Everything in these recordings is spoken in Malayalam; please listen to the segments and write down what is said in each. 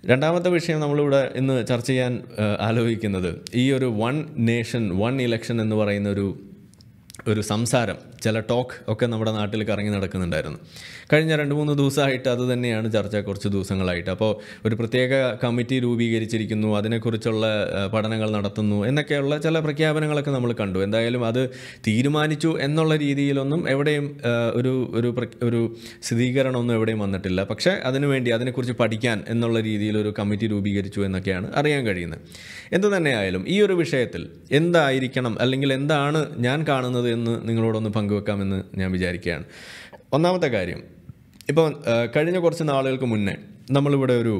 രണ്ടാമത്തെ വിഷയം നമ്മളിവിടെ ഇന്ന് ചർച്ച ചെയ്യാൻ ആ, ആലോചിക്കുന്നത് ഈ ഒരു വൺ നേഷൻ വൺ ഇലക്ഷൻ എന്ന് പറയുന്ന ഒരു ഒരു സംസാരം ചില ടോക്ക് ഒക്കെ നമ്മുടെ നാട്ടിൽ കറങ്ങി നടക്കുന്നുണ്ടായിരുന്നു കഴിഞ്ഞ രണ്ട് മൂന്ന് ദിവസമായിട്ട് അത് തന്നെയാണ് ചർച്ച കുറച്ച് ദിവസങ്ങളായിട്ട് അപ്പോൾ ഒരു പ്രത്യേക കമ്മിറ്റി രൂപീകരിച്ചിരിക്കുന്നു അതിനെക്കുറിച്ചുള്ള ആ, പഠനങ്ങൾ നടത്തുന്നു എന്നൊക്കെയുള്ള ചില പ്രഖ്യാപനങ്ങളൊക്കെ നമ്മൾ കണ്ടു എന്തായാലും അത് തീരുമാനിച്ചു എന്നുള്ള രീതിയിലൊന്നും എവിടെയും ആ, ഒരു ഒരു പ്ര- ഒരു സ്ഥിരീകരണമൊന്നും എവിടെയും വന്നിട്ടില്ല പക്ഷേ അതിനുവേണ്ടി അതിനെക്കുറിച്ച് പഠിക്കാൻ എന്നുള്ള രീതിയിൽ ഒരു കമ്മിറ്റി രൂപീകരിച്ചു എന്നൊക്കെയാണ് അറിയാൻ കഴിയുന്നത് എന്തു തന്നെയായാലും ഈ ഒരു വിഷയത്തിൽ എന്തായിരിക്കണം അല്ലെങ്കിൽ എന്താണ് ഞാൻ കാണുന്നത് എന്ന് നിങ്ങളോടൊന്ന് പങ്കുവെക്കാമെന്ന് ഞാൻ വിചാരിക്കുകയാണ് ഒന്നാമത്തെ കാര്യം ഇപ്പോൾ കഴിഞ്ഞ കുറച്ച് നാളുകൾക്ക് മുന്നേ നമ്മളിവിടെ ഒരു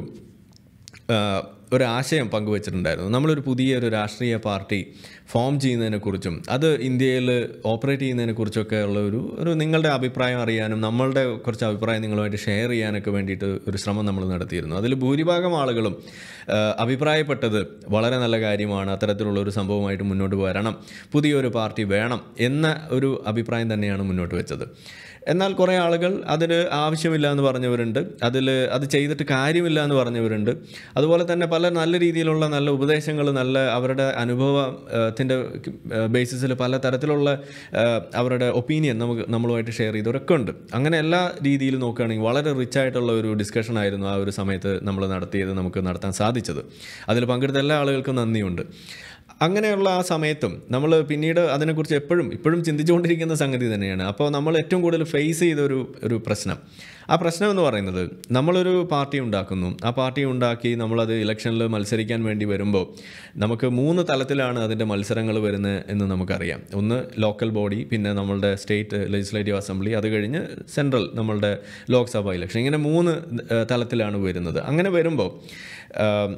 ആ, ഒരു ആശയം പങ്കുവച്ചിട്ടുണ്ടായിരുന്നു നമ്മളൊരു പുതിയ ഒരു രാഷ്ട്രീയ പാർട്ടി ഫോം ചെയ്യുന്നതിനെക്കുറിച്ചും അത് ഇന്ത്യയിൽ ഓപ്പറേറ്റ് ചെയ്യുന്നതിനെക്കുറിച്ചൊക്കെ ഉള്ള ഒരു ഒരു നിങ്ങളുടെ അഭിപ്രായം അറിയാനും നമ്മളുടെ കുറച്ച് അഭിപ്രായം നിങ്ങളുമായിട്ട് ഷെയർ ചെയ്യാനൊക്കെ വേണ്ടിയിട്ട് ഒരു ശ്രമം നമ്മൾ നടത്തിയിരുന്നു അതിൽ ഭൂരിഭാഗം ആളുകളും ആ, അഭിപ്രായപ്പെട്ടത് വളരെ നല്ല കാര്യമാണ് അത്തരത്തിലുള്ള ഒരു സംഭവമായിട്ട് മുന്നോട്ട് വരണം പുതിയൊരു പാർട്ടി വേണം എന്ന ഒരു അഭിപ്രായം തന്നെയാണ് മുന്നോട്ട് വെച്ചത് എന്നാൽ കുറേ ആളുകൾ അതിൽ ആവശ്യമില്ല എന്ന് പറഞ്ഞവരുണ്ട് അതിൽ അത് ചെയ്തിട്ട് കാര്യമില്ല എന്ന് പറഞ്ഞവരുണ്ട് അതുപോലെ തന്നെ പല നല്ല രീതിയിലുള്ള നല്ല ഉപദേശങ്ങൾ നല്ല അവരുടെ അനുഭവത്തിൻ്റെ ബേസിസിൽ പല തരത്തിലുള്ള ആ, അവരുടെ ഒപ്പീനിയൻ നമുക്ക് നമ്മളുമായിട്ട് ഷെയർ ചെയ്തവരൊക്കെ ഉണ്ട് അങ്ങനെ എല്ലാ രീതിയിൽ നോക്കുകയാണെങ്കിൽ വളരെ റിച്ച് ആയിട്ടുള്ള ഒരു ഡിസ്കഷൻ ആയിരുന്നു ആ ഒരു സമയത്ത് നമ്മൾ നടത്തിയത് നമുക്ക് നടത്താൻ സാധിച്ചത് അതിൽ പങ്കെടുത്ത എല്ലാ ആളുകൾക്കും നന്ദിയുണ്ട് അങ്ങനെയുള്ള ആ സമയത്തും നമ്മൾ പിന്നീട് അതിനെക്കുറിച്ച് എപ്പോഴും ഇപ്പോഴും ചിന്തിച്ചുകൊണ്ടിരിക്കുന്ന സംഗതി തന്നെയാണ് അപ്പോൾ നമ്മൾ ഏറ്റവും കൂടുതൽ ഫേസ് ചെയ്ത ഒരു ഒരു പ്രശ്നം ആ പ്രശ്നം എന്ന് പറയുന്നത് നമ്മളൊരു പാർട്ടി ഉണ്ടാക്കുന്നു ആ പാർട്ടി ഉണ്ടാക്കി നമ്മളത് ഇലക്ഷനിൽ മത്സരിക്കാൻ വേണ്ടി വരുമ്പോൾ നമുക്ക് മൂന്ന് തലത്തിലാണ് അതിൻ്റെ മത്സരങ്ങൾ വരുന്നത് എന്ന് നമുക്കറിയാം ഒന്ന് ലോക്കൽ ബോഡി പിന്നെ നമ്മളുടെ സ്റ്റേറ്റ് ലെജിസ്ലേറ്റീവ് അസംബ്ലി അത് കഴിഞ്ഞ് സെൻട്രൽ നമ്മളുടെ ലോക്സഭ ഇലക്ഷൻ ഇങ്ങനെ മൂന്ന് ഏഹ്, തലത്തിലാണ് വരുന്നത് അങ്ങനെ വരുമ്പോൾ ആഹ്,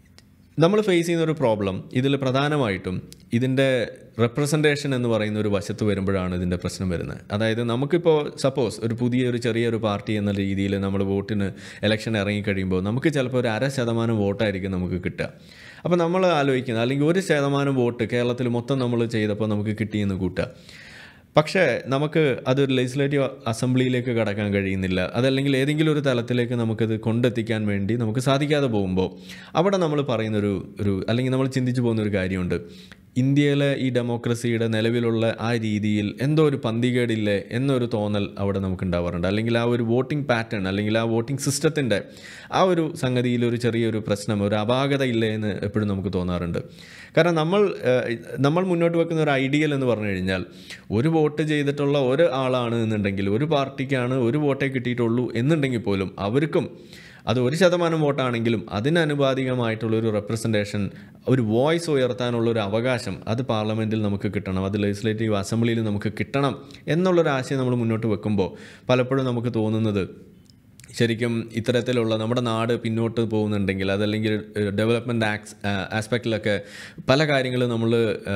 നമ്മൾ ഫേസ് ചെയ്യുന്ന ഒരു പ്രോബ്ലം ഇതിൽ പ്രധാനമായിട്ടും ഇതിൻ്റെ റെപ്രസെൻറ്റേഷൻ എന്ന് പറയുന്ന ഒരു വശത്ത് വരുമ്പോഴാണ് ഇതിൻ്റെ പ്രശ്നം വരുന്നത് അതായത് നമുക്കിപ്പോൾ സപ്പോസ് ഒരു പുതിയ ഒരു ചെറിയൊരു പാർട്ടി എന്ന രീതിയിൽ നമ്മൾ വോട്ടിന് ഇലക്ഷൻ ഇറങ്ങിക്കഴിയുമ്പോൾ നമുക്ക് ചിലപ്പോൾ ഒരു അര ശതമാനം വോട്ടായിരിക്കും നമുക്ക് കിട്ടുക അപ്പോൾ നമ്മൾ ആലോചിക്കുന്നത് അല്ലെങ്കിൽ ഒരു ശതമാനം വോട്ട് കേരളത്തിൽ മൊത്തം നമ്മൾ ചെയ്തപ്പോൾ നമുക്ക് കിട്ടിയെന്ന് കൂട്ടുക പക്ഷേ നമുക്ക് അത് ലെജിസ്ലേറ്റീവ് അസംബ്ലിയിലേക്ക് കടക്കാൻ കഴിയുന്നില്ല അതല്ലെങ്കിൽ ഏതെങ്കിലും ഒരു തലത്തിലേക്ക് നമുക്കത് കൊണ്ടെത്തിക്കാൻ വേണ്ടി നമുക്ക് സാധിക്കാതെ പോകുമ്പോൾ അവിടെ നമ്മൾ പറയുന്നൊരു ഒരു അല്ലെങ്കിൽ നമ്മൾ ചിന്തിച്ചു പോകുന്ന ഒരു കാര്യമുണ്ട് ഇന്ത്യയിലെ ഈ ഡെമോക്രസിയുടെ നിലവിലുള്ള ആ രീതിയിൽ എന്തോ ഒരു പന്തികേടില്ലേ എന്നൊരു തോന്നൽ അവിടെ നമുക്ക് ഉണ്ടാവാറുണ്ട് അല്ലെങ്കിൽ ആ ഒരു വോട്ടിംഗ് പാറ്റേൺ അല്ലെങ്കിൽ ആ വോട്ടിംഗ് സിസ്റ്റത്തിൻ്റെ ആ ഒരു സംഗതിയിൽ ഒരു ചെറിയൊരു പ്രശ്നം ഒരു അപാകത ഇല്ലേ എന്ന് എപ്പോഴും നമുക്ക് തോന്നാറുണ്ട് കാരണം നമ്മൾ ഏഹ്, നമ്മൾ മുന്നോട്ട് വെക്കുന്ന ഒരു ഐഡിയൽ എന്ന് പറഞ്ഞു കഴിഞ്ഞാൽ ഒരു വോട്ട് ചെയ്തിട്ടുള്ള ഒരു ആളാണ് എന്നുണ്ടെങ്കിൽ ഒരു പാർട്ടിക്കാണ് ഒരു വോട്ടേ കിട്ടിയിട്ടുള്ളൂ എന്നുണ്ടെങ്കിൽ പോലും അവർക്കും അത് ഒരു ശതമാനം വോട്ടാണെങ്കിലും അതിനനുപാതികമായിട്ടുള്ള ഒരു റെപ്രസെൻറ്റേഷൻ ഒരു വോയിസ് ഉയർത്താനുള്ള ഒരു അവകാശം അത് പാർലമെൻറ്റിൽ നമുക്ക് കിട്ടണം അത് ലെജിസ്ലേറ്റീവ് അസംബ്ലിയിൽ നമുക്ക് കിട്ടണം എന്നുള്ളൊരു ആശയം നമ്മൾ മുന്നോട്ട് വെക്കുമ്പോൾ പലപ്പോഴും നമുക്ക് തോന്നുന്നത് ശരിക്കും ഇത്തരത്തിലുള്ള നമ്മുടെ നാട് പിന്നോട്ട് പോകുന്നുണ്ടെങ്കിൽ അതല്ലെങ്കിൽ ഡെവലപ്മെൻറ്റ് ആക്സ് ആസ്പെക്റ്റിലൊക്കെ പല കാര്യങ്ങളും നമ്മൾ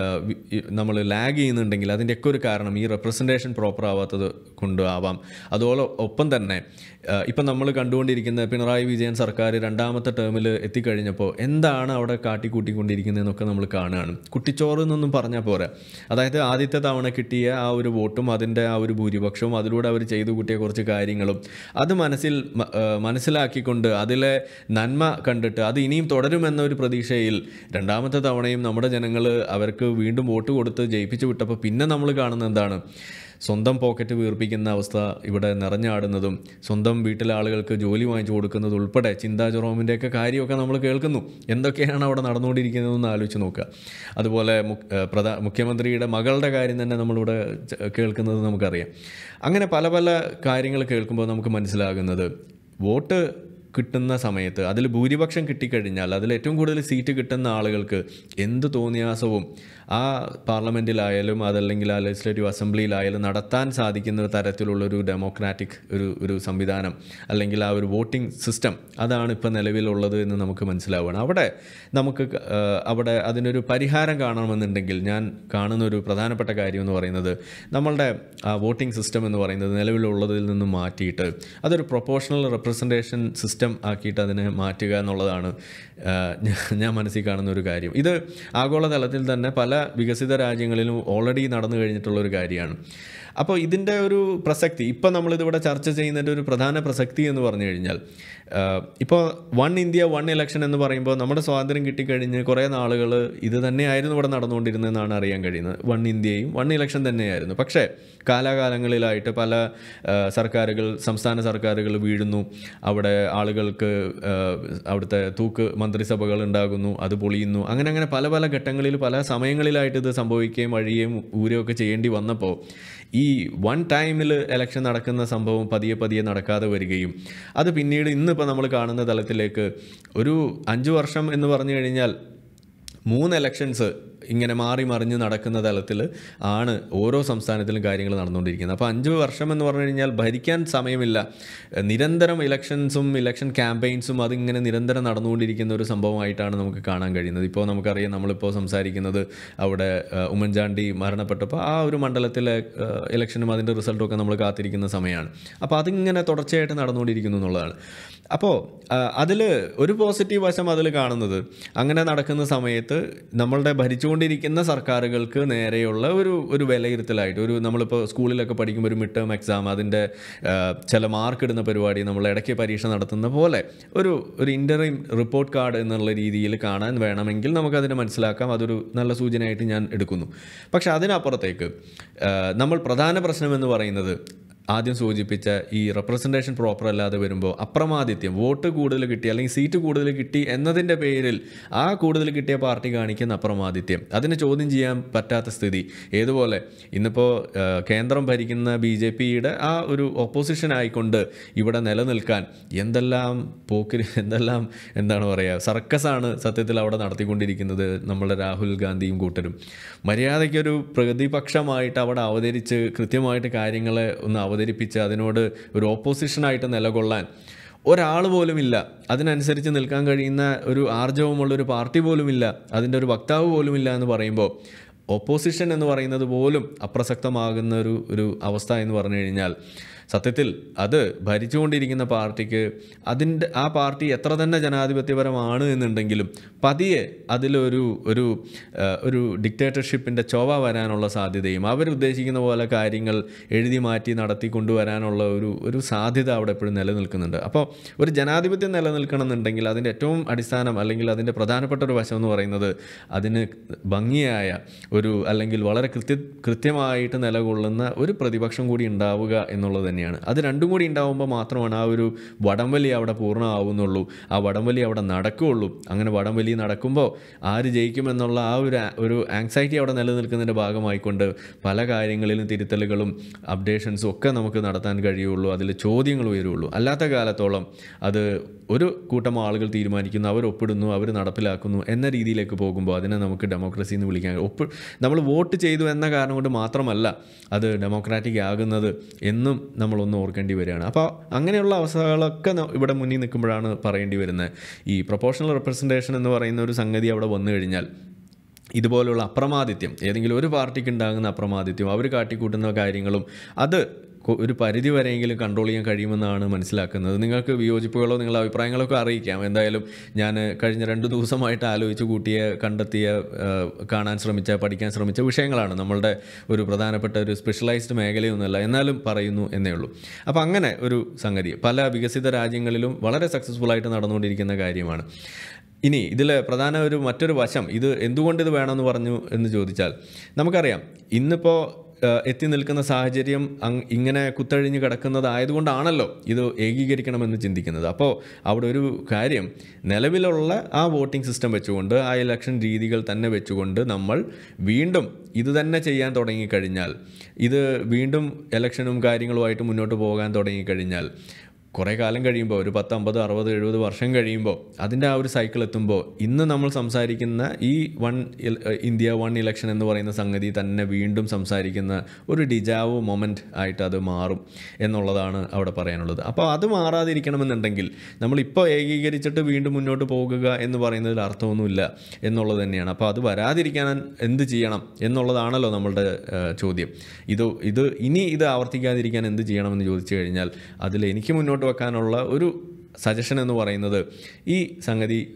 നമ്മൾ ലാഗ് ചെയ്യുന്നുണ്ടെങ്കിൽ അതിൻ്റെയൊക്കെ ഒരു കാരണം ഈ റെപ്രസെൻറ്റേഷൻ പ്രോപ്പർ ആവാത്തത് കൊണ്ട് ആവാം അതുപോലെ ഒപ്പം തന്നെ ഇപ്പം നമ്മൾ കണ്ടുകൊണ്ടിരിക്കുന്ന പിണറായി വിജയൻ സർക്കാർ രണ്ടാമത്തെ ടേമിൽ എത്തിക്കഴിഞ്ഞപ്പോൾ എന്താണ് അവിടെ കാട്ടിക്കൂട്ടിക്കൊണ്ടിരിക്കുന്നതെന്നൊക്കെ നമ്മൾ കാണുകയാണ് കുട്ടിച്ചോറ് എന്നൊന്നും പറഞ്ഞാൽ പോരാ അതായത് ആദ്യത്തെ തവണ കിട്ടിയ ആ ഒരു വോട്ടും അതിൻ്റെ ആ ഒരു ഭൂരിപക്ഷവും അതിലൂടെ അവർ ചെയ്തു കൂട്ടിയ കുറച്ച് കാര്യങ്ങളും അത് മനസ്സിൽ മ- ആ, മനസ്സിലാക്കിക്കൊണ്ട് അതിലെ നന്മ കണ്ടിട്ട് അത് ഇനിയും തുടരുമെന്നൊരു പ്രതീക്ഷയിൽ രണ്ടാമത്തെ തവണയും നമ്മുടെ ജനങ്ങൾ അവർക്ക് വീണ്ടും വോട്ട് കൊടുത്ത് ജയിപ്പിച്ചു വിട്ടപ്പോൾ പിന്നെ നമ്മൾ കാണുന്നത് എന്താണ് സ്വന്തം പോക്കറ്റ് വീർപ്പിക്കുന്ന അവസ്ഥ ഇവിടെ നിറഞ്ഞാടുന്നതും സ്വന്തം വീട്ടിലെ ആളുകൾക്ക് ജോലി വാങ്ങിച്ചു കൊടുക്കുന്നത് ഉൾപ്പെടെ ചിന്താ ജെറോമിൻ്റെയൊക്കെ കാര്യമൊക്കെ നമ്മൾ കേൾക്കുന്നു എന്തൊക്കെയാണ് അവിടെ നടന്നുകൊണ്ടിരിക്കുന്നതെന്ന് ആലോചിച്ച് നോക്കുക അതുപോലെ മുഖ്- ഏഹ് പ്രധാ മുഖ്യമന്ത്രിയുടെ മകളുടെ കാര്യം തന്നെ നമ്മളിവിടെ ച- കേൾക്കുന്നത് നമുക്കറിയാം അങ്ങനെ പല പല കാര്യങ്ങൾ കേൾക്കുമ്പോൾ നമുക്ക് മനസ്സിലാകുന്നത് വോട്ട് കിട്ടുന്ന സമയത്ത് അതിൽ ഭൂരിപക്ഷം കിട്ടിക്കഴിഞ്ഞാൽ അതിൽ ഏറ്റവും കൂടുതൽ സീറ്റ് കിട്ടുന്ന ആളുകൾക്ക് എന്ത് തോന്നിയാസവും ആ പാർലമെൻറ്റിലായാലും അതല്ലെങ്കിൽ ആ ലെജിസ്ലേറ്റീവ് അസംബ്ലിയിലായാലും നടത്താൻ സാധിക്കുന്ന തരത്തിലുള്ള ഒരു ഡെമോക്രാറ്റിക് ഒരു ഒരു സംവിധാനം അല്ലെങ്കിൽ ആ ഒരു വോട്ടിംഗ് സിസ്റ്റം അതാണ് ഇപ്പോൾ നിലവിലുള്ളത് എന്ന് നമുക്ക് മനസ്സിലാവുകയാണ് അവിടെ നമുക്ക് ക- ആ, അവിടെ അതിനൊരു പരിഹാരം കാണണമെന്നുണ്ടെങ്കിൽ ഞാൻ കാണുന്ന ഒരു പ്രധാനപ്പെട്ട കാര്യം എന്ന് പറയുന്നത് നമ്മളുടെ ആ വോട്ടിംഗ് സിസ്റ്റം എന്ന് പറയുന്നത് നിലവിലുള്ളതിൽ നിന്നും മാറ്റിയിട്ട് അതൊരു പ്രൊപ്പോഷണൽ റെപ്രസെൻറ്റേഷൻ സിസ്റ്റം ആക്കിയിട്ട് അതിനെ മാറ്റുക എന്നുള്ളതാണ് ആ, ഞാൻ- ഞാൻ മനസ്സിൽ കാണുന്ന ഒരു കാര്യം ഇത് ആഗോളതലത്തിൽ തന്നെ പല വികസിത രാജ്യങ്ങളിലും ഓൾറെഡി നടന്നു കഴിഞ്ഞിട്ടുള്ള ഒരു കാര്യമാണ് അപ്പോൾ ഇതിൻ്റെ ഒരു പ്രസക്തി ഇപ്പോൾ നമ്മളിതിവിടെ ചർച്ച ചെയ്യുന്നതിൻ്റെ ഒരു പ്രധാന പ്രസക്തി എന്ന് പറഞ്ഞു കഴിഞ്ഞാൽ ഇപ്പോൾ വൺ ഇന്ത്യ വൺ ഇലക്ഷൻ എന്ന് പറയുമ്പോൾ നമ്മുടെ സ്വാതന്ത്ര്യം കിട്ടിക്കഴിഞ്ഞ് കുറേ നാളുകൾ ഇത് തന്നെയായിരുന്നു ഇവിടെ നടന്നുകൊണ്ടിരുന്നതെന്നാണ് അറിയാൻ കഴിയുന്നത് വൺ ഇന്ത്യയും വൺ ഇലക്ഷൻ തന്നെയായിരുന്നു പക്ഷേ കാലാകാലങ്ങളിലായിട്ട് പല ആ, സർക്കാരുകൾ സംസ്ഥാന സർക്കാരുകൾ വീഴുന്നു അവിടെ ആളുകൾക്ക് ആ, അവിടുത്തെ തൂക്ക് മന്ത്രിസഭകൾ ഉണ്ടാകുന്നു അത് പൊളിയുന്നു അങ്ങനെ അങ്ങനെ പല പല ഘട്ടങ്ങളിൽ പല സമയങ്ങളിലായിട്ട് ഇത് സംഭവിക്കുകയും അഴിയുകയും ഊരുകയൊക്കെ ചെയ്യേണ്ടി വന്നപ്പോൾ ഈ വൺ ടൈമിൽ ഇലക്ഷൻ നടക്കുന്ന സംഭവം പതിയെ പതിയെ നടക്കാതെ വരികയും അത് പിന്നീട് ഇന്നിപ്പോൾ നമ്മൾ കാണുന്ന തലത്തിലേക്ക് ഒരു അഞ്ച് വർഷം എന്ന് പറഞ്ഞു കഴിഞ്ഞാൽ മൂന്ന് ഇലക്ഷൻസ് ഇങ്ങനെ മാറി മറിഞ്ഞ് നടക്കുന്ന തലത്തിൽ ആണ് ഓരോ സംസ്ഥാനത്തിലും കാര്യങ്ങൾ നടന്നുകൊണ്ടിരിക്കുന്നത് അപ്പോൾ അഞ്ച് വർഷം എന്ന് പറഞ്ഞു കഴിഞ്ഞാൽ ഭരിക്കാൻ സമയമില്ല നിരന്തരം ഇലക്ഷൻസും ഇലക്ഷൻ ക്യാമ്പയിൻസും അതിങ്ങനെ നിരന്തരം നടന്നുകൊണ്ടിരിക്കുന്ന ഒരു സംഭവമായിട്ടാണ് നമുക്ക് കാണാൻ കഴിയുന്നത് ഇപ്പോൾ നമുക്കറിയാം നമ്മളിപ്പോൾ സംസാരിക്കുന്നത് അവിടെ ആ, ഉമ്മൻചാണ്ടി മരണപ്പെട്ടപ്പോൾ ആ ഒരു മണ്ഡലത്തിലെ ആ, ഇലക്ഷനും അതിൻ്റെ റിസൾട്ടും ഒക്കെ നമ്മൾ കാത്തിരിക്കുന്ന സമയമാണ് അപ്പോൾ അതിങ്ങനെ തുടർച്ചയായിട്ട് നടന്നുകൊണ്ടിരിക്കുന്നു എന്നുള്ളതാണ് അപ്പോൾ അതിൽ ഒരു പോസിറ്റീവ് വശം അതിൽ കാണുന്നത് അങ്ങനെ നടക്കുന്ന സമയത്ത് നമ്മളുടെ ഭരിച്ചുകൊണ്ടിരിക്കുന്ന സർക്കാരുകൾക്ക് നേരെയുള്ള ഒരു ഒരു വിലയിരുത്തലായിട്ട് ഒരു നമ്മളിപ്പോൾ സ്കൂളിലൊക്കെ പഠിക്കുമ്പോൾ ഒരു മിഡ് ടേം എക്സാം അതിൻ്റെ ആ, ചില മാർക്ക് ഇടുന്ന പരിപാടി നമ്മൾ ഇടയ്ക്ക് പരീക്ഷ നടത്തുന്ന പോലെ ഒരു ഒരു ഇൻ്ററിം റിപ്പോർട്ട് കാർഡ് എന്നുള്ള രീതിയിൽ കാണാൻ വേണമെങ്കിൽ നമുക്കതിനെ മനസ്സിലാക്കാം അതൊരു നല്ല സൂചനയായിട്ട് ഞാൻ എടുക്കുന്നു പക്ഷേ അതിനപ്പുറത്തേക്ക് ആ, നമ്മൾ പ്രധാന പ്രശ്നം എന്ന് പറയുന്നത് ആദ്യം സൂചിപ്പിച്ച ഈ റെപ്രസെൻറ്റേഷൻ പ്രോപ്പർ അല്ലാതെ വരുമ്പോൾ അപ്രമാദിത്യം വോട്ട് കൂടുതൽ കിട്ടി അല്ലെങ്കിൽ സീറ്റ് കൂടുതൽ കിട്ടി എന്നതിൻ്റെ പേരിൽ ആ കൂടുതൽ കിട്ടിയ പാർട്ടി കാണിക്കുന്ന അപ്രമാദിത്യം അതിനെ ചോദ്യം ചെയ്യാൻ പറ്റാത്ത സ്ഥിതി ഏതുപോലെ ഇന്നിപ്പോൾ ആ, കേന്ദ്രം ഭരിക്കുന്ന ബി ജെ പിയുടെ ആ ഒരു ഒപ്പോസിഷൻ ആയിക്കൊണ്ട് ഇവിടെ നിലനിൽക്കാൻ എന്തെല്ലാം പോക്കിരി എന്തെല്ലാം എന്താണ് പറയുക സർക്കസാണ് സത്യത്തിൽ അവിടെ നടത്തിക്കൊണ്ടിരിക്കുന്നത് നമ്മുടെ രാഹുൽ ഗാന്ധിയും കൂട്ടരും മര്യാദയ്ക്കൊരു പ്രതിപക്ഷമായിട്ട് അവിടെ അവതരിച്ച് കൃത്യമായിട്ട് കാര്യങ്ങളെ ഒന്ന് അവതരിപ്പിച്ച് അതിനോട് ഒരു ഓപ്പോസിഷനായിട്ട് നിലകൊള്ളാൻ ഒരാൾ പോലുമില്ല അതിനനുസരിച്ച് നിൽക്കാൻ കഴിയുന്ന ഒരു ആർജവമുള്ള ഒരു പാർട്ടി പോലുമില്ല അതിൻ്റെ ഒരു വക്താവ് പോലുമില്ല എന്ന് പറയുമ്പോൾ ഓപ്പോസിഷൻ എന്ന് പറയുന്നത് പോലും അപ്രസക്തമാകുന്ന ഒരു ഒരു അവസ്ഥ എന്ന് പറഞ്ഞു കഴിഞ്ഞാൽ സത്യത്തിൽ അത് ഭരിച്ചുകൊണ്ടിരിക്കുന്ന പാർട്ടിക്ക് അതിൻ്റെ ആ പാർട്ടി എത്ര തന്നെ ജനാധിപത്യപരമാണ് എന്നുണ്ടെങ്കിലും പതിയെ അതിലൊരു ഒരു ആ, ഒരു ഡിക്റ്റേറ്റർഷിപ്പിൻ്റെ ചൊവ വരാനുള്ള സാധ്യതയും അവരുദ്ദേശിക്കുന്ന പോലെ കാര്യങ്ങൾ എഴുതി മാറ്റി നടത്തി കൊണ്ടുവരാനുള്ള ഒരു ഒരു സാധ്യത അവിടെ എപ്പോഴും നിലനിൽക്കുന്നുണ്ട് അപ്പോൾ ഒരു ജനാധിപത്യം നിലനിൽക്കണം എന്നുണ്ടെങ്കിൽ അതിൻ്റെ ഏറ്റവും അടിസ്ഥാനം അല്ലെങ്കിൽ അതിൻ്റെ പ്രധാനപ്പെട്ട ഒരു വശം എന്ന് പറയുന്നത് അതിന് ഭംഗിയായ ഒരു അല്ലെങ്കിൽ വളരെ കൃത്യ കൃത്യമായിട്ട് നിലകൊള്ളുന്ന ഒരു പ്രതിപക്ഷം കൂടി ഉണ്ടാവുക എന്നുള്ളത് തന്നെയാണ് അത് രണ്ടും കൂടി ഉണ്ടാവുമ്പോൾ മാത്രമാണ് ആ ഒരു വടംവലി അവിടെ പൂർണ്ണമാവുന്നുള്ളൂ ആ വടംവലി അവിടെ നടക്കുകയുള്ളൂ അങ്ങനെ വടംവലി നടക്കുമ്പോൾ ആര് ജയിക്കുമെന്നുള്ള ആ ഒരു ആ- ഒരു ആങ്സൈറ്റി അവിടെ നിലനിൽക്കുന്നതിൻ്റെ ഭാഗമായിക്കൊണ്ട് പല കാര്യങ്ങളിലും തിരുത്തലുകളും അപ്ഡേഷൻസും ഒക്കെ നമുക്ക് നടത്താൻ കഴിയുള്ളൂ അതിൽ ചോദ്യങ്ങൾ ഉയരുള്ളൂ അല്ലാത്ത കാലത്തോളം അത് ഒരു കൂട്ടം ആളുകൾ തീരുമാനിക്കുന്നു അവർ ഒപ്പിടുന്നു അവർ നടപ്പിലാക്കുന്നു എന്ന രീതിയിലേക്ക് പോകുമ്പോൾ അതിനെ നമുക്ക് ഡെമോക്രസി എന്ന് വിളിക്കാൻ ഒപ്പ് നമ്മൾ വോട്ട് ചെയ്തു എന്ന കാരണം കൊണ്ട് മാത്രമല്ല അത് ഡെമോക്രാറ്റിക് ആകുന്നത് എന്നും നമ്മളൊന്ന് ഓർക്കേണ്ടി വരികയാണ് അപ്പോൾ അങ്ങനെയുള്ള അവസ്ഥകളൊക്കെ ന- ഇവിടെ മുന്നിൽ നിൽക്കുമ്പോഴാണ് പറയേണ്ടി വരുന്നത് ഈ പ്രൊപ്പോഷണൽ റെപ്രസെൻറ്റേഷൻ എന്ന് പറയുന്ന ഒരു സംഗതി അവിടെ വന്നു കഴിഞ്ഞാൽ ഇതുപോലുള്ള അപ്രമാദിത്യം ഏതെങ്കിലും ഒരു പാർട്ടിക്ക് ഉണ്ടാകുന്ന അപ്രമാദിത്യം അവർ കാട്ടിക്കൂട്ടുന്ന കാര്യങ്ങളും അത് കൊ- ഒരു പരിധി വരെയെങ്കിലും കൺട്രോൾ ചെയ്യാൻ കഴിയുമെന്നാണ് മനസ്സിലാക്കുന്നത് നിങ്ങൾക്ക് വിയോജിപ്പുകളോ നിങ്ങളുടെ അഭിപ്രായങ്ങളൊക്കെ അറിയിക്കാം എന്തായാലും ഞാൻ കഴിഞ്ഞ രണ്ട് ദിവസമായിട്ട് ആലോചിച്ച് കൂട്ടിയ കണ്ടെത്തിയ ആ, കാണാൻ ശ്രമിച്ച പഠിക്കാൻ ശ്രമിച്ച വിഷയങ്ങളാണ് നമ്മളുടെ ഒരു പ്രധാനപ്പെട്ട ഒരു സ്പെഷ്യലൈസ്ഡ് മേഖലയൊന്നുമല്ല എന്നാലും പറയുന്നു എന്നേ ഉള്ളൂ അപ്പോൾ അങ്ങനെ ഒരു സംഗതി പല വികസിത രാജ്യങ്ങളിലും വളരെ സക്സസ്ഫുൾ ആയിട്ട് നടന്നുകൊണ്ടിരിക്കുന്ന കാര്യമാണ് ഇനി ഇതിൽ പ്രധാന ഒരു മറ്റൊരു വശം ഇത് എന്തുകൊണ്ട് ഇത് വേണമെന്ന് പറഞ്ഞു എന്ന് ചോദിച്ചാൽ നമുക്കറിയാം ഇന്നിപ്പോൾ ഏഹ്, എത്തി നിൽക്കുന്ന സാഹചര്യം അങ് ഇങ്ങനെ കുത്തഴിഞ്ഞ് കിടക്കുന്നതായതുകൊണ്ടാണല്ലോ ഇത് ഏകീകരിക്കണമെന്ന് ചിന്തിക്കുന്നത് അപ്പോൾ അവിടെ ഒരു കാര്യം നിലവിലുള്ള ആ വോട്ടിംഗ് സിസ്റ്റം വെച്ചുകൊണ്ട് ആ ഇലക്ഷൻ രീതികൾ തന്നെ വെച്ചുകൊണ്ട് നമ്മൾ വീണ്ടും ഇത് തന്നെ ചെയ്യാൻ തുടങ്ങിക്കഴിഞ്ഞാൽ ഇത് വീണ്ടും ഇലക്ഷനും കാര്യങ്ങളുമായിട്ട് മുന്നോട്ട് പോകാൻ തുടങ്ങിക്കഴിഞ്ഞാൽ കുറേ കാലം കഴിയുമ്പോൾ ഒരു പത്ത് അമ്പത് അറുപത് എഴുപത് വർഷം കഴിയുമ്പോൾ അതിൻ്റെ ആ ഒരു സൈക്കിൾ എത്തുമ്പോൾ ഇന്ന് നമ്മൾ സംസാരിക്കുന്ന ഈ വൺ ഇന്ത്യ വൺ ഇലക്ഷൻ എന്ന് പറയുന്ന സംഗതി തന്നെ വീണ്ടും സംസാരിക്കുന്ന ഒരു ഡിജാവോ മൊമെൻ്റ് ആയിട്ട് അത് മാറും എന്നുള്ളതാണ് അവിടെ പറയാനുള്ളത് അപ്പോൾ അത് മാറാതിരിക്കണമെന്നുണ്ടെങ്കിൽ നമ്മളിപ്പോൾ ഏകീകരിച്ചിട്ട് വീണ്ടും മുന്നോട്ട് പോകുക എന്ന് പറയുന്നതിൽ അർത്ഥമൊന്നുമില്ല എന്നുള്ളത് തന്നെയാണ് അപ്പോൾ അത് വരാതിരിക്കാൻ എന്ത് ചെയ്യണം എന്നുള്ളതാണല്ലോ നമ്മളുടെ ആ, ചോദ്യം ഇത് ഇത് ഇനി ഇത് ആവർത്തിക്കാതിരിക്കാൻ എന്ത് ചെയ്യണമെന്ന് ചോദിച്ചു കഴിഞ്ഞാൽ അതിൽ എനിക്ക് മുന്നോട്ട് വെക്കാനുള്ള ഒരു സജഷൻ എന്ന് പറയുന്നത് ഈ സംഗതി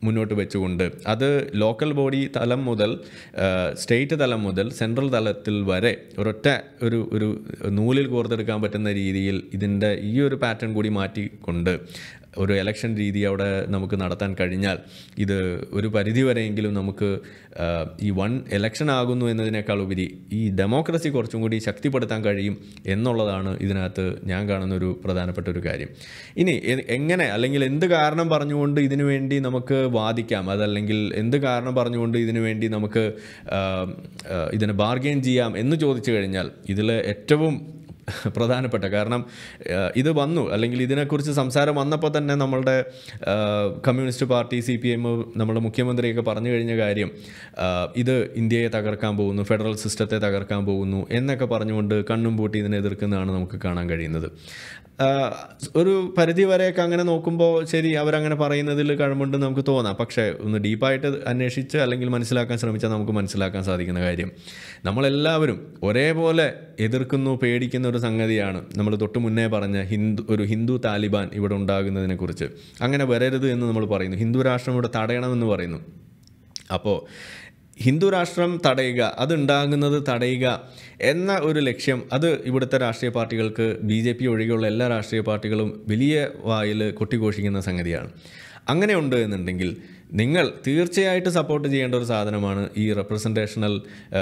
മുന്നോട്ട് വെച്ചുകൊണ്ട് അത് ലോക്കൽ ബോഡി തലം മുതൽ ആ, സ്റ്റേറ്റ് തലം മുതൽ സെൻട്രൽ തലത്തിൽ വരെ ഒരൊറ്റ ഒരു ഒരു നൂലിൽ കോർത്തെടുക്കാൻ പറ്റുന്ന രീതിയിൽ ഇതിൻ്റെ ഈ ഒരു പാറ്റേൺ കൂടി മാറ്റിക്കൊണ്ട് ഒരു എലക്ഷൻ രീതി അവിടെ നമുക്ക് നടത്താൻ കഴിഞ്ഞാൽ ഇത് ഒരു പരിധിവരെയെങ്കിലും നമുക്ക് ആ, ഈ വൺ എലക്ഷൻ ആകുന്നു എന്നതിനേക്കാൾ ഉപരി ഈ ഡെമോക്രസി കുറച്ചും കൂടി ശക്തിപ്പെടുത്താൻ കഴിയും എന്നുള്ളതാണ് ഇതിനകത്ത് ഞാൻ കാണുന്ന ഒരു പ്രധാനപ്പെട്ട ഒരു കാര്യം ഇനി എ- എങ്ങനെ അല്ലെങ്കിൽ എന്ത് കാരണം പറഞ്ഞുകൊണ്ട് ഇതിനു വേണ്ടി നമുക്ക് വാദിക്കാം അതല്ലെങ്കിൽ എന്ത് കാരണം പറഞ്ഞുകൊണ്ട് ഇതിനു വേണ്ടി നമുക്ക് ആ, ആ, ഇതിനെ ബാർഗെയിൻ ചെയ്യാം എന്ന് ചോദിച്ചു കഴിഞ്ഞാൽ ഇതിൽ ഏറ്റവും പ്രധാനപ്പെട്ട കാരണം ആ, ഇത് വന്നു അല്ലെങ്കിൽ ഇതിനെക്കുറിച്ച് സംസാരം വന്നപ്പോൾ തന്നെ നമ്മളുടെ ആ, communist party C P M നമ്മുടെ മുഖ്യമന്ത്രിയൊക്കെ പറഞ്ഞു കഴിഞ്ഞ കാര്യം ആ, ഇത് ഇന്ത്യയെ തകർക്കാൻ പോകുന്നു ഫെഡറൽ സിസ്റ്റത്തെ തകർക്കാൻ പോകുന്നു എന്നൊക്കെ പറഞ്ഞുകൊണ്ട് കണ്ണും പൂട്ടി ഇതിനെ എതിർക്കുന്നതാണ് നമുക്ക് കാണാൻ കഴിയുന്നത് ആ, ഒരു പരിധി വരെയൊക്കെ അങ്ങനെ നോക്കുമ്പോൾ ശരി അവരങ്ങനെ പറയുന്നതിൽ കഴമ്പുണ്ട് നമുക്ക് തോന്നാം പക്ഷേ ഒന്ന് ഡീപ്പായിട്ട് അന്വേഷിച്ച് അല്ലെങ്കിൽ മനസ്സിലാക്കാൻ ശ്രമിച്ചാൽ നമുക്ക് മനസ്സിലാക്കാൻ സാധിക്കുന്ന കാര്യം നമ്മളെല്ലാവരും ഒരേപോലെ എതിർക്കുന്നു പേടിക്കുന്ന ഒരു സംഗതിയാണ് നമ്മൾ തൊട്ട് മുന്നേ പറഞ്ഞ ഹിന്ദു ഒരു ഹിന്ദു താലിബാൻ ഇവിടെ ഉണ്ടാകുന്നതിനെക്കുറിച്ച് അങ്ങനെ വരരുത് എന്ന് നമ്മൾ പറയുന്നു ഹിന്ദു രാഷ്ട്രം ഇവിടെ തടയണമെന്ന് പറയുന്നു അപ്പോൾ ഹിന്ദു രാഷ്ട്രം തടയുക അതുണ്ടാകുന്നത് തടയുക എന്ന ഒരു ലക്ഷ്യം അത് ഇവിടുത്തെ രാഷ്ട്രീയ പാർട്ടികൾക്ക് ബി ജെ പി ഒഴികെയുള്ള എല്ലാ രാഷ്ട്രീയ പാർട്ടികളും വലിയ വായിൽ കൊട്ടിഘോഷിക്കുന്ന സംഗതിയാണ് അങ്ങനെ ഉണ്ട് എന്നുണ്ടെങ്കിൽ നിങ്ങൾ തീർച്ചയായിട്ടും സപ്പോർട്ട് ചെയ്യേണ്ട ഒരു സാധനമാണ് ഈ റെപ്രസെൻറ്റേഷണൽ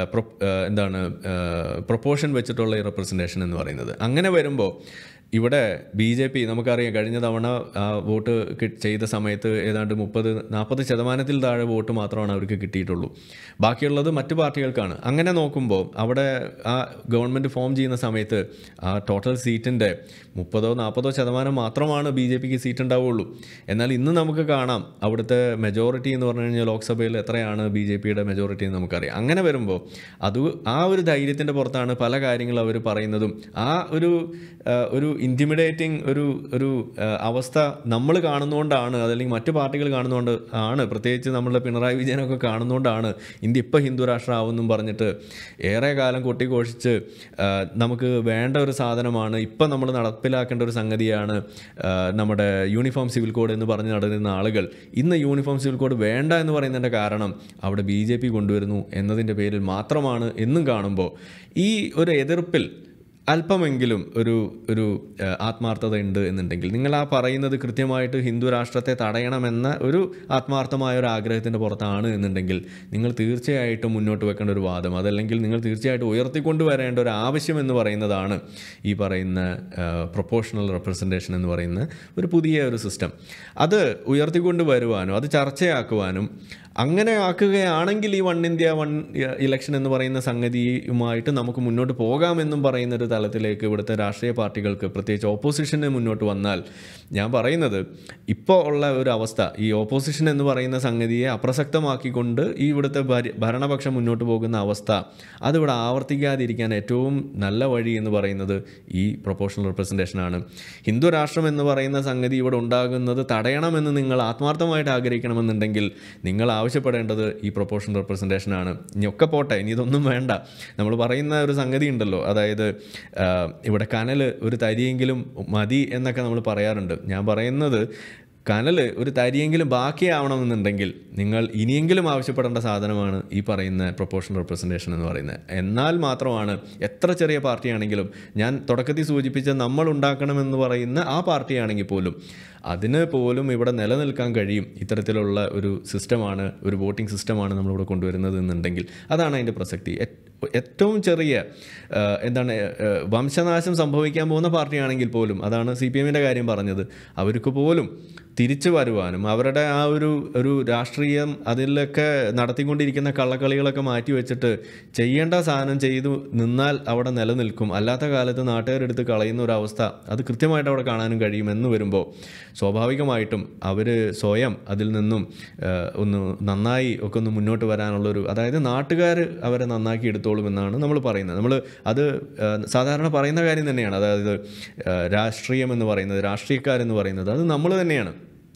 എന്താണ് പ്രൊപ്പോഷൻ വെച്ചിട്ടുള്ള ഈ റെപ്രസെൻറ്റേഷൻ എന്ന് പറയുന്നത് അങ്ങനെ വരുമ്പോൾ ഇവിടെ ബി ജെ പി നമുക്കറിയാം കഴിഞ്ഞ തവണ ആ വോട്ട് കി- ചെയ്ത സമയത്ത് ഏതാണ്ട് മുപ്പത് നാൽപ്പത് ശതമാനത്തിൽ താഴെ വോട്ട് മാത്രമാണ് അവർക്ക് കിട്ടിയിട്ടുള്ളൂ ബാക്കിയുള്ളത് മറ്റു പാർട്ടികൾക്കാണ് അങ്ങനെ നോക്കുമ്പോൾ അവിടെ ആ ഗവൺമെൻറ് ഫോം ചെയ്യുന്ന സമയത്ത് ആ ടോട്ടൽ സീറ്റിൻ്റെ മുപ്പതോ നാൽപ്പതോ ശതമാനം മാത്രമാണ് ബി ജെ പിക്ക് സീറ്റ് ഉണ്ടാവുള്ളൂ എന്നാൽ ഇന്ന് നമുക്ക് കാണാം അവിടുത്തെ മെജോറിറ്റി എന്ന് പറഞ്ഞു കഴിഞ്ഞാൽ ലോക്സഭയിൽ എത്രയാണ് ബി ജെ പിയുടെ മെജോറിറ്റി എന്ന് നമുക്കറിയാം അങ്ങനെ വരുമ്പോൾ അത് ആ ഒരു ധൈര്യത്തിൻ്റെ പുറത്താണ് പല കാര്യങ്ങളും അവർ പറയുന്നതും ആ ഒരു ആ, ഒരു ഇൻറ്റിമിഡേറ്റിംഗ് ഒരു ഒരു ആ, അവസ്ഥ നമ്മൾ കാണുന്നതുകൊണ്ടാണ് അതല്ലെങ്കിൽ മറ്റു പാർട്ടികൾ കാണുന്നതുകൊണ്ട് ആണ് പ്രത്യേകിച്ച് നമ്മളുടെ പിണറായി വിജയനൊക്കെ കാണുന്നതുകൊണ്ടാണ് ഇന്ത്യ ഇപ്പോൾ ഹിന്ദു രാഷ്ട്രമാവുമെന്നും പറഞ്ഞിട്ട് ഏറെ കാലം കൊട്ടിഘോഷിച്ച് ആ, നമുക്ക് വേണ്ട ഒരു സാധനമാണ് ഇപ്പം നമ്മൾ നടപ്പിലാക്കേണ്ട ഒരു സംഗതിയാണ് ആ, നമ്മുടെ യൂണിഫോം സിവിൽ കോഡ് എന്ന് പറഞ്ഞ് നടന്നിരുന്ന ആളുകൾ ഇന്ന് യൂണിഫോം സിവിൽ കോഡ് വേണ്ട എന്ന് പറയുന്നതിൻ്റെ കാരണം അവിടെ ബി ജെ പി കൊണ്ടുവരുന്നു എന്നതിൻ്റെ പേരിൽ മാത്രമാണ് എന്നും കാണുമ്പോൾ ഈ ഒരു എതിർപ്പിൽ അല്പമെങ്കിലും ഒരു ഒരു ആ, ആത്മാർത്ഥത ഉണ്ട് എന്നുണ്ടെങ്കിൽ നിങ്ങൾ ആ പറയുന്നത് കൃത്യമായിട്ട് ഹിന്ദു രാഷ്ട്രത്തെ തടയണമെന്ന ഒരു ആത്മാർത്ഥമായ ഒരു ആഗ്രഹത്തിൻ്റെ പുറത്താണ് എന്നുണ്ടെങ്കിൽ നിങ്ങൾ തീർച്ചയായിട്ടും മുന്നോട്ട് വെക്കേണ്ട ഒരു വാദം അതല്ലെങ്കിൽ നിങ്ങൾ തീർച്ചയായിട്ടും ഉയർത്തിക്കൊണ്ട് വരേണ്ട ഒരു ആവശ്യം എന്ന് പറയുന്നതാണ് ഈ പറയുന്ന പ്രൊപ്പോഷണൽ റെപ്രസെൻറ്റേഷൻ എന്ന് പറയുന്ന ഒരു പുതിയ ഒരു സിസ്റ്റം അത് ഉയർത്തിക്കൊണ്ട് വരുവാനും അത് ചർച്ചയാക്കുവാനും അങ്ങനെ ആക്കുകയാണെങ്കിൽ ഈ വൺ ഇന്ത്യ വൺ ഇലക്ഷൻ എന്ന് പറയുന്ന സംഗതിയുമായിട്ട് നമുക്ക് മുന്നോട്ട് പോകാമെന്നും പറയുന്ന ഒരു തലത്തിലേക്ക് ഇവിടുത്തെ രാഷ്ട്രീയ പാർട്ടികൾക്ക് പ്രത്യേകിച്ച് ഓപ്പോസിഷന് മുന്നോട്ട് വന്നാൽ ഞാൻ പറയുന്നത് ഇപ്പോൾ ഉള്ള ഒരു അവസ്ഥ ഈ ഓപ്പോസിഷൻ എന്ന് പറയുന്ന സംഗതിയെ അപ്രസക്തമാക്കിക്കൊണ്ട് ഈ ഇവിടുത്തെ ഭര- ഭരണപക്ഷം മുന്നോട്ട് പോകുന്ന അവസ്ഥ അതിവിടെ ആവർത്തിക്കാതിരിക്കാൻ ഏറ്റവും നല്ല വഴി എന്ന് പറയുന്നത് ഈ പ്രൊപ്പോഷണൽ റെപ്രസെൻറ്റേഷനാണ് ഹിന്ദു രാഷ്ട്രം എന്ന് പറയുന്ന സംഗതി ഇവിടെ ഉണ്ടാകുന്നത് തടയണമെന്ന് നിങ്ങൾ ആത്മാർത്ഥമായിട്ട് ആഗ്രഹിക്കണമെന്നുണ്ടെങ്കിൽ നിങ്ങൾ ആവശ്യപ്പെടേണ്ടത് ഈ പ്രൊപ്പോഷണൽ റെപ്രസെൻറ്റേഷനാണ് ഇനിയൊക്കെ പോട്ടെ ഇനി ഇതൊന്നും വേണ്ട നമ്മൾ പറയുന്ന ഒരു സംഗതി ഉണ്ടല്ലോ അതായത് ആ, ഇവിടെ കനൽ ഒരു തരിയെങ്കിലും മതി എന്നൊക്കെ നമ്മൾ പറയാറുണ്ട് ഞാൻ പറയുന്നത് കനൽ ഒരു തരിയെങ്കിലും ബാക്കിയാവണമെന്നുണ്ടെങ്കിൽ നിങ്ങൾ ഇനിയെങ്കിലും ആവശ്യപ്പെടേണ്ട സാധനമാണ് ഈ പറയുന്ന പ്രൊപ്പോഷണൽ റെപ്രസെൻറ്റേഷൻ എന്ന് പറയുന്നത് എന്നാൽ മാത്രമാണ് എത്ര ചെറിയ പാർട്ടിയാണെങ്കിലും ഞാൻ തുടക്കത്തിൽ സൂചിപ്പിച്ച നമ്മൾ ഉണ്ടാക്കണമെന്ന് പറയുന്ന ആ പാർട്ടിയാണെങ്കിൽ പോലും അതിന് പോലും ഇവിടെ നിലനിൽക്കാൻ കഴിയും ഇത്തരത്തിലുള്ള ഒരു സിസ്റ്റമാണ് ഒരു വോട്ടിംഗ് സിസ്റ്റമാണ് നമ്മളിവിടെ കൊണ്ടുവരുന്നത് എന്നുണ്ടെങ്കിൽ അതാണ് അതിൻ്റെ പ്രസക്തി ഏ- ഏറ്റവും ചെറിയ ആ, എന്താണ് ആ, വംശനാശം സംഭവിക്കാൻ പോകുന്ന പാർട്ടിയാണെങ്കിൽ പോലും അതാണ് സി പി എമ്മിൻ്റെ കാര്യം പറഞ്ഞത് അവർക്ക് പോലും തിരിച്ചു വരുവാനും അവരുടെ ആ ഒരു ഒരു രാഷ്ട്രീയം അതിലൊക്കെ നടത്തിക്കൊണ്ടിരിക്കുന്ന കള്ളക്കളികളൊക്കെ മാറ്റി വെച്ചിട്ട് ചെയ്യേണ്ട സാധനം ചെയ്തു നിന്നാൽ അവിടെ നിലനിൽക്കും അല്ലാത്ത കാലത്ത് നാട്ടുകാരെടുത്ത് കളയുന്ന ഒരു അവസ്ഥ അത് കൃത്യമായിട്ട് അവിടെ കാണാനും കഴിയുമെന്ന് വരുമ്പോൾ സ്വാഭാവികമായിട്ടും അവർ സ്വയം അതിൽ നിന്നും ആ, ഒന്ന് നന്നായി ഒക്കെ ഒന്ന് മുന്നോട്ട് വരാനുള്ളൊരു അതായത് നാട്ടുകാർ അവരെ നന്നാക്കി എടുത്തോളും എന്നാണ് നമ്മൾ പറയുന്നത് നമ്മൾ അത് ആ, സാധാരണ പറയുന്ന കാര്യം തന്നെയാണ് അതായത് ആ, രാഷ്ട്രീയം എന്ന് പറയുന്നത് രാഷ്ട്രീയക്കാരെന്ന് പറയുന്നത് അത് നമ്മൾ തന്നെയാണ്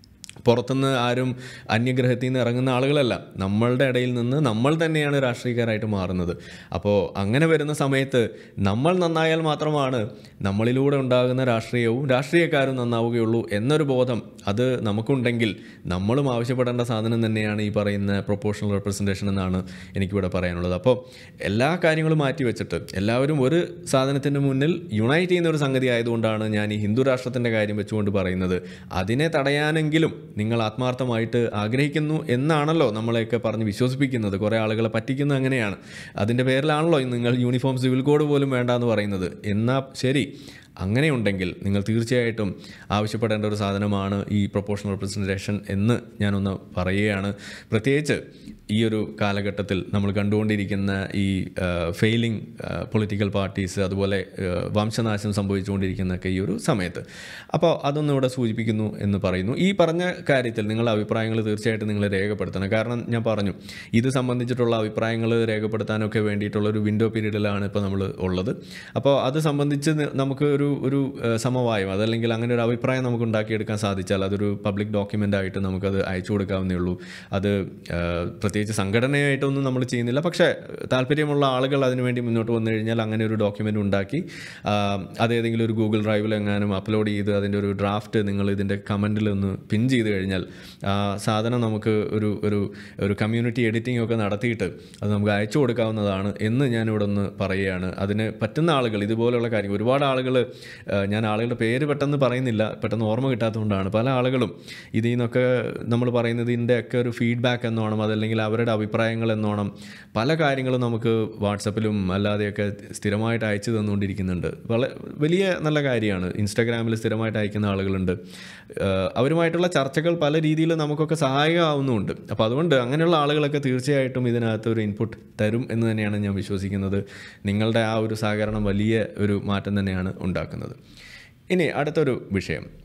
പുറത്തുനിന്ന് ആരും അന്യഗ്രഹത്തിൽ നിന്ന് ഇറങ്ങുന്ന ആളുകളല്ല നമ്മളുടെ ഇടയിൽ നിന്ന് നമ്മൾ തന്നെയാണ് രാഷ്ട്രീയക്കാരായിട്ട് മാറുന്നത് അപ്പോൾ അങ്ങനെ വരുന്ന സമയത്ത് നമ്മൾ നന്നായാൽ മാത്രമാണ് നമ്മളിലൂടെ ഉണ്ടാകുന്ന രാഷ്ട്രീയവും രാഷ്ട്രീയക്കാരും നന്നാവുകയുള്ളൂ എന്നൊരു ബോധം അത് നമുക്കുണ്ടെങ്കിൽ നമ്മളും ആവശ്യപ്പെടേണ്ട സാധനം തന്നെയാണ് ഈ പറയുന്ന പ്രൊപ്പോഷണൽ റെപ്രസെൻറ്റേഷൻ എന്നാണ് എനിക്കിവിടെ പറയാനുള്ളത് അപ്പോൾ എല്ലാ കാര്യങ്ങളും മാറ്റി വെച്ചിട്ട് എല്ലാവരും ഒരു സാധനത്തിൻ്റെ മുന്നിൽ യുണൈറ്റ് ചെയ്യുന്ന ഒരു സംഗതി ആയതുകൊണ്ടാണ് ഞാൻ ഈ ഹിന്ദു രാഷ്ട്രത്തിൻ്റെ കാര്യം വെച്ചുകൊണ്ട് പറയുന്നത് അതിനെ തടയാനെങ്കിലും നിങ്ങൾ ആത്മാർത്ഥമായിട്ട് ആഗ്രഹിക്കുന്നു എന്നാണല്ലോ നമ്മളെയൊക്കെ പറഞ്ഞ് വിശ്വസിപ്പിക്കുന്നത് കുറേ ആളുകളെ പറ്റിക്കുന്നത് അങ്ങനെയാണ് അതിൻ്റെ പേരിലാണല്ലോ നിങ്ങൾ യൂണിഫോം സിവിൽ കോഡ് പോലും വേണ്ട എന്ന് പറയുന്നത് എന്നാൽ ശരി അങ്ങനെയുണ്ടെങ്കിൽ നിങ്ങൾ തീർച്ചയായിട്ടും ആവശ്യപ്പെടേണ്ട ഒരു സാധനമാണ് ഈ പ്രൊപ്പോഷണൽ റെപ്രസെൻറ്റേഷൻ എന്ന് ഞാനൊന്ന് പറയുകയാണ് പ്രത്യേകിച്ച് ഈ ഒരു കാലഘട്ടത്തിൽ നമ്മൾ കണ്ടുകൊണ്ടിരിക്കുന്ന ഈ ഫെയിലിംഗ് പൊളിറ്റിക്കൽ പാർട്ടീസ് അതുപോലെ ആ, വംശനാശം സംഭവിച്ചുകൊണ്ടിരിക്കുന്നൊക്കെ ഈ ഒരു സമയത്ത് അപ്പോൾ അതൊന്നും ഇവിടെ സൂചിപ്പിക്കുന്നു എന്ന് പറയുന്നു ഈ പറഞ്ഞ കാര്യത്തിൽ നിങ്ങളുടെ അഭിപ്രായങ്ങൾ തീർച്ചയായിട്ടും നിങ്ങൾ രേഖപ്പെടുത്തണം കാരണം ഞാൻ പറഞ്ഞു ഇത് സംബന്ധിച്ചിട്ടുള്ള അഭിപ്രായങ്ങൾ രേഖപ്പെടുത്താനൊക്കെ വേണ്ടിയിട്ടുള്ള ഒരു വിൻഡോ പീരീഡിലാണ് ഇപ്പോൾ നമ്മൾ ഉള്ളത് അപ്പോൾ അത് സംബന്ധിച്ച് നി- നമുക്ക് ഒരു ഒരു ആ, സമവായം അതല്ലെങ്കിൽ അങ്ങനെ ഒരു അഭിപ്രായം നമുക്ക് ഉണ്ടാക്കിയെടുക്കാൻ സാധിച്ചാൽ അതൊരു പബ്ലിക് ഡോക്യുമെൻ്റ് ആയിട്ട് നമുക്കത് അയച്ചു കൊടുക്കാവുന്നേ ഉള്ളൂ അത് ആ, പ്രത്യേകിച്ച് സംഘടനയായിട്ടൊന്നും നമ്മൾ ചെയ്യുന്നില്ല പക്ഷേ താല്പര്യമുള്ള ആളുകൾ അതിനുവേണ്ടി മുന്നോട്ട് വന്നു കഴിഞ്ഞാൽ അങ്ങനെ ഒരു ഡോക്യുമെൻ്റ് ഉണ്ടാക്കി ആ, അത് ഏതെങ്കിലും ഒരു ഗൂഗിൾ ഡ്രൈവിൽ എങ്ങാനും അപ്ലോഡ് ചെയ്ത് അതിൻ്റെ ഒരു ഡ്രാഫ്റ്റ് നിങ്ങൾ ഇതിൻ്റെ കമൻറ്റിൽ ഒന്ന് പിൻ ചെയ്ത് കഴിഞ്ഞാൽ ആ സാധനം നമുക്ക് ഒരു ഒരു ഒരു കമ്മ്യൂണിറ്റി എഡിറ്റിംഗ് ഒക്കെ നടത്തിയിട്ട് അത് നമുക്ക് അയച്ചു കൊടുക്കാവുന്നതാണ് എന്ന് ഞാനിവിടെ ഒന്ന് പറയുകയാണ് അതിന് പറ്റുന്ന ആളുകൾ ഇതുപോലുള്ള കാര്യം ഒരുപാട് ആളുകൾ ഞാൻ ആളുകളുടെ പേര് പെട്ടെന്ന് പറയുന്നില്ല പെട്ടെന്ന് ഓർമ്മ കിട്ടാത്തതുകൊണ്ടാണ് പല ആളുകളും ഇതിൽ നിന്നൊക്കെ നമ്മൾ പറയുന്നതിൻ്റെ ഒക്കെ ഒരു ഫീഡ്ബാക്ക് എന്നോണം അതല്ലെങ്കിൽ അവരുടെ അഭിപ്രായങ്ങൾ എന്നോണം പല കാര്യങ്ങളും നമുക്ക് വാട്സപ്പിലും അല്ലാതെയൊക്കെ സ്ഥിരമായിട്ട് അയച്ചു തന്നുകൊണ്ടിരിക്കുന്നുണ്ട് വളരെ വലിയ നല്ല കാര്യമാണ് ഇൻസ്റ്റാഗ്രാമിൽ സ്ഥിരമായിട്ട് അയക്കുന്ന ആളുകളുണ്ട് ഏഹ് അവരുമായിട്ടുള്ള ചർച്ചകൾ പല രീതിയിൽ നമുക്കൊക്കെ സഹായകമാവുന്നുമുണ്ട് അപ്പോൾ അതുകൊണ്ട് അങ്ങനെയുള്ള ആളുകളൊക്കെ തീർച്ചയായിട്ടും ഇതിനകത്ത് ഒരു ഇൻപുട്ട് തരും എന്ന് തന്നെയാണ് ഞാൻ വിശ്വസിക്കുന്നത് നിങ്ങളുടെ ആ ഒരു സഹകരണം വലിയ ഒരു മാറ്റം തന്നെയാണ് ഉണ്ടാക്കുന്നത് ഇനി അടുത്തൊരു വിഷയം